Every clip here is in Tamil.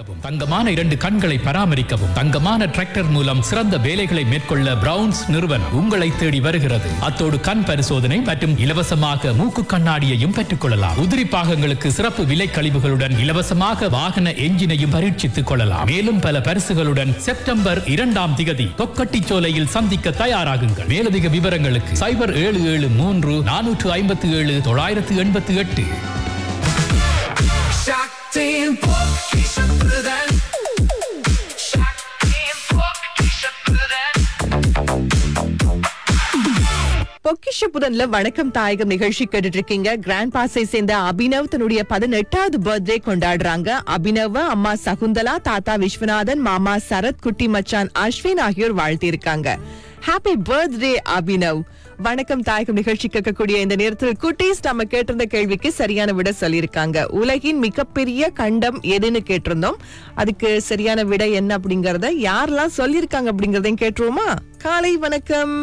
பராமரிக்கவும் தங்கமான இரண்டு கண்களை பராமரிக்கவும் தங்கமான டிராக்டர் மூலம் சிறந்த வேலைகளை மேற்கொள்ள பிரவுன்ஸ் நிறுவனம் உங்களை தேடி வருகிறது அத்தோடு கண் பரிசோதனை மற்றும் இலவசமாக மூக்கு கண்ணாடியையும் பெற்றுக் கொள்ளலாம் உதிரி பாகங்களுக்கு சிறப்பு விலை கழிவுகளுடன் இலவசமாக வாகன எஞ்சினையும் பரீட்சித்துக் கொள்ளலாம் மேலும் பல பரிசுகளுடன் செப்டம்பர் இரண்டாம் திகதி தொக்கட்டிச்சோலையில் சந்திக்க தயாராகுங்கள் மேலதிக விவரங்களுக்கு சைபர் ஏழு ஏழு மூன்று நானூற்று ஐம்பத்தி ஏழு தொள்ளாயிரத்து எண்பத்தி எட்டு Shaktin பொக்கிஷப்புதன் Shaktin பொக்கிஷப்புதன் பொக்கிஷ புதன்ல வணக்கம் தாயகம் நிகழ்ச்சி கேட்டுட்டு இருக்கீங்க கிராண்ட் பாஸை சேர்ந்த அபினவ் தன்னுடைய பதினெட்டாவது பர்த்டே கொண்டாடுறாங்க அபினவ அம்மா சகுந்தலா தாத்தா விஸ்வநாதன் மாமா சரத் குட்டி மச்சான் அஸ்வின் ஆகியோர் வாழ்த்தியிருக்காங்க ஹாப்பி பர்த்டே அபினவ் வணக்கம் தாயகம் நிகழ்ச்சி கேட்கக்கூடிய இந்த நேரத்தில் குட்டீஸ் நம்ம கேட்டிருந்த கேள்விக்கு சரியான விட சொல்லியிருக்காங்க உலகின் மிகப்பெரிய கண்டம் எதுன்னு கேட்டிருந்தோம் அதுக்கு சரியான விடை என்ன அப்படிங்கறத யாரெல்லாம் சொல்லியிருக்காங்க அப்படிங்கறதையும் கேட்டுருவோமா காலை வணக்கம்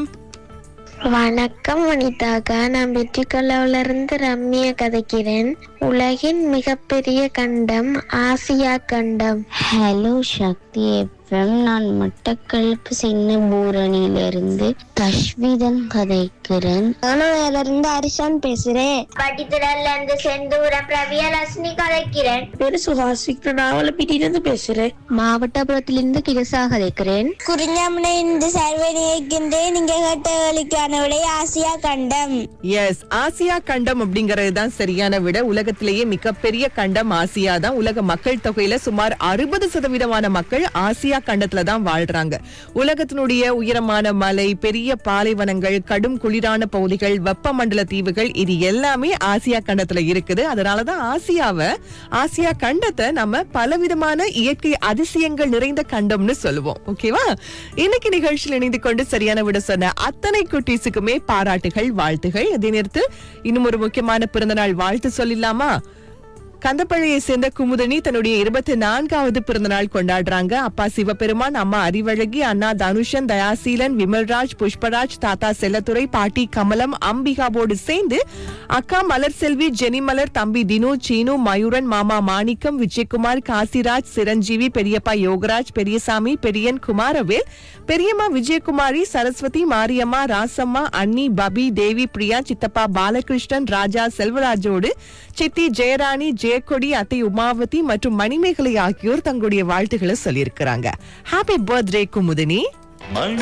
வணக்கம் வனிதாக்கா நான் வெற்றிக்கல்லாவில இருந்து ரம்யா கதைக்கிறேன் உலகின் மிகப்பெரிய கண்டம் ஆசியா கண்டம் ஹலோ சக்தி எஃப்எம் நான் மட்டக்களப்பு சின்ன பூரணியிலிருந்து தஷ்விதன் கதைக்கிறேன் நானும் இருந்து அரிசான் பேசுறேன் பட்டித்துடல்ல இருந்து செந்தூர பிரவியலட்சுமி கதைக்கிறேன் பேரு சுஹாசிக் நாவலப்பீட்டிலிருந்து பேசுறேன் மாவட்டபுரத்திலிருந்து கிருசா கதைக்கிறேன் குறிஞ்சாமனை இருந்து சர்வனி இருக்கின்றேன் நீங்க கேட்டவர்களுக்கான விடை ஆசியா கண்டம் எஸ் ஆசியா கண்டம் அப்படிங்கறது தான் சரியான விட உலகத்திலேயே மிகப்பெரிய கண்டம் ஆசியா தான் உலக மக்கள் தொகையில சுமார் அறுபது சதவீதமான மக்கள் ஆசியா கண்டத்துல தான் வாழ்றாங்க உலகத்தினுடைய உயரமான மலை பெரிய பாலைவனங்கள் கடும் குளிரான பகுதிகள் வெப்பமண்டல தீவுகள் இது எல்லாமே ஆசியா கண்டத்துல இருக்குது அதனாலதான் ஆசியாவை ஆசியா கண்டத்தை நம்ம பலவிதமான இயற்கை அதிசயங்கள் நிறைந்த கண்டம்னு சொல்லுவோம் ஓகேவா இன்னைக்கு நிகழ்ச்சியில் இணைந்து கொண்டு சரியான விட சொன்ன அத்தனை குட்டீஸுக்குமே பாராட்டுகள் வாழ்த்துகள் அதே நேரத்தில் இன்னும் ஒரு முக்கியமான பிறந்தநாள் வாழ்த்து சொல்லிடலாமா கந்தப்பழையை சேர்ந்த குமுதனி தன்னுடைய இருபத்தி நான்காவது பிறந்தநாள் கொண்டாடுறாங்க அப்பா சிவபெருமான் அம்மா அறிவழகி அண்ணா தனுஷன் தயாசீலன் விமல்ராஜ் புஷ்பராஜ் தாத்தா செல்லத்துறை பாட்டி கமலம் அம்பிகாவோடு சேர்ந்து அக்கா மலர் செல்வி ஜெனிமலர் தம்பி தினு சீனு மயூரன் மாமா மாணிக்கம் விஜயகுமார் காசிராஜ் சிரஞ்சீவி பெரியப்பா யோகராஜ் பெரியசாமி பெரியன் குமாரவேல் பெரியம்மா விஜயகுமாரி சரஸ்வதி மாரியம்மா ராசம்மா அண்ணி பபி தேவி பிரியா சித்தப்பா பாலகிருஷ்ணன் ராஜா செல்வராஜோடு சித்தி ஜெயராணி ஜெயக்கொடி அத்தை உமாவதி மற்றும் மணிமேகலை ஆகியோர் தங்களுடைய வாழ்த்துக்களை சொல்லியிருக்கிறாங்க ஹாப்பி பர்த்டே குமுதினி மணி